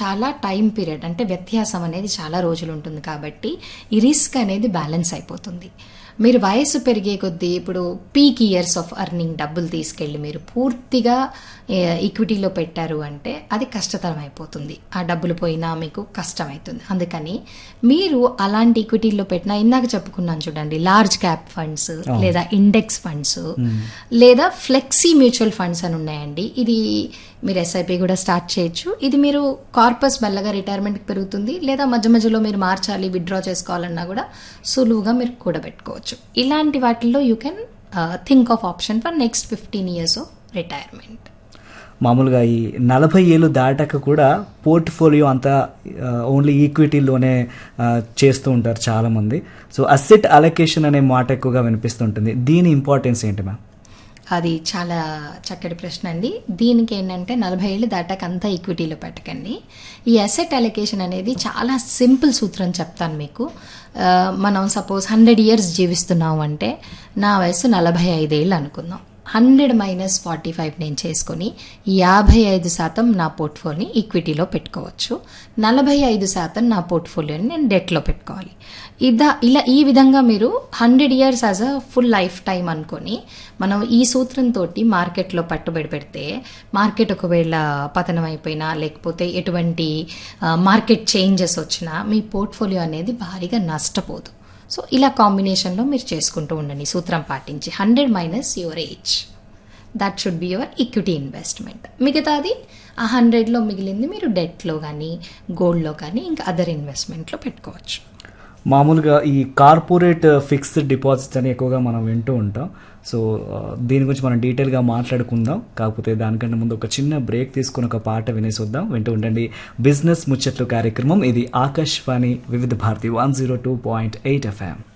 చాలా time period అంటే వ్యత్యాసం అనేది చాలా రోజులు ఉంటుంది కాబట్టి ఈ రిస్క్ అనేది బ్యాలెన్స్ అయిపోతుంది మీరు వయసు పెరిగే కొద్దీ ఇప్పుడు పీక్ ఇయర్స్ ఆఫ్ అర్నింగ్ డబ్బులు తీసుకెళ్ళి మీరు పూర్తిగా ఈక్విటీలో పెట్టారు అంటే అది కష్టతరం అయిపోతుంది ఆ డబ్బులు పోయినా మీకు కష్టం అవుతుంది అందుకని మీరు అలాంటి ఈక్విటీలో పెట్టినా ఇందాక చెప్పుకున్నాను చూడండి లార్జ్ క్యాప్ ఫండ్స్ లేదా ఇండెక్స్ ఫండ్స్ లేదా ఫ్లెక్సీ మ్యూచువల్ ఫండ్స్ అని ఉన్నాయండి ఇది మీరు ఎస్ఐపి కూడా స్టార్ట్ చేయొచ్చు ఇది మీరు కార్పస్ మెల్లగా రిటైర్మెంట్కి పెరుగుతుంది లేదా మధ్య మధ్యలో మీరు మార్చాలి విత్డ్రా చేసుకోవాలన్నా కూడా సులువుగా మీరు కూడబెట్టుకోవచ్చు ఇలాంటి వాటిల్లో you can think of option for next fifteen years of retirement మామూలుగా ఈ నలభై ఏళ్ళు దాటాక కూడా పోర్ట్ఫోలియో అంతా ఓన్లీ ఈక్విటీలోనే ఆ, చేస్తూ ఉంటారు చాలామంది సో అసెట్ అలొకేషన్ అనే మాట ఎక్కువగా వినిపిస్తుంటుంది దీని ఇంపార్టెన్స్ ఏంటి మ్యామ్ అది చాలా చక్కటి ప్రశ్న అండి దీనికి ఏంటంటే నలభై ఏళ్ళు దాటాక అంతా ఈక్విటీలో పెట్టకండి ఈ అసెట్ అలొకేషన్ అనేది చాలా సింపుల్ సూత్రం చెప్తాను మీకు ఆ, మనం సపోజ్ హండ్రెడ్ ఇయర్స్ జీవిస్తున్నాం అంటే నా వయసు నలభై ఐదేళ్ళు అనుకుందాం హండ్రెడ్ మైనస్ ఫార్టీ ఫైవ్ నేను చేసుకొని యాభై ఐదు శాతం నా పోర్ట్ఫోలియోని ఈక్విటీలో పెట్టుకోవచ్చు నలభై ఐదు శాతం నా పోర్ట్ఫోలియోని నేను డెట్లో పెట్టుకోవాలి ఇదా ఇలా ఈ విధంగా మీరు hundred years as a full life time అనుకొని మనం ఈ సూత్రంతో మార్కెట్లో పట్టుబడి పెడితే మార్కెట్ ఒకవేళ పతనం అయిపోయినా లేకపోతే ఎటువంటి మార్కెట్ చేంజెస్ వచ్చినా మీ పోర్ట్ఫోలియో అనేది భారీగా నష్టపోదు సో ఇలా కాంబినేషన్లో మీరు చేసుకుంటూ ఉండండి సూత్రం పాటించి hundred minus your age that should be your equity investment మిగతాది ఆ హండ్రెడ్లో మిగిలింది మీరు డెట్లో కానీ గోల్డ్లో కానీ ఇంకా అదర్ ఇన్వెస్ట్మెంట్లో పెట్టుకోవచ్చు మామూలుగా ఈ కార్పొరేట్ ఫిక్స్డ్ డిపాజిట్స్ అని ఎక్కువగా మనం వింటూ ఉంటాం సో ఆ, దీని గురించి మనం డీటెయిల్గా మాట్లాడుకుందాం కాకపోతే దానికంటే ముందు ఒక చిన్న బ్రేక్ తీసుకుని ఒక పాట వినేసి వద్దాం వింటూ ఉండండి బిజినెస్ ముచ్చట్లు కార్యక్రమం ఇది Akashvani Vividh Bharati one zero two point eight FM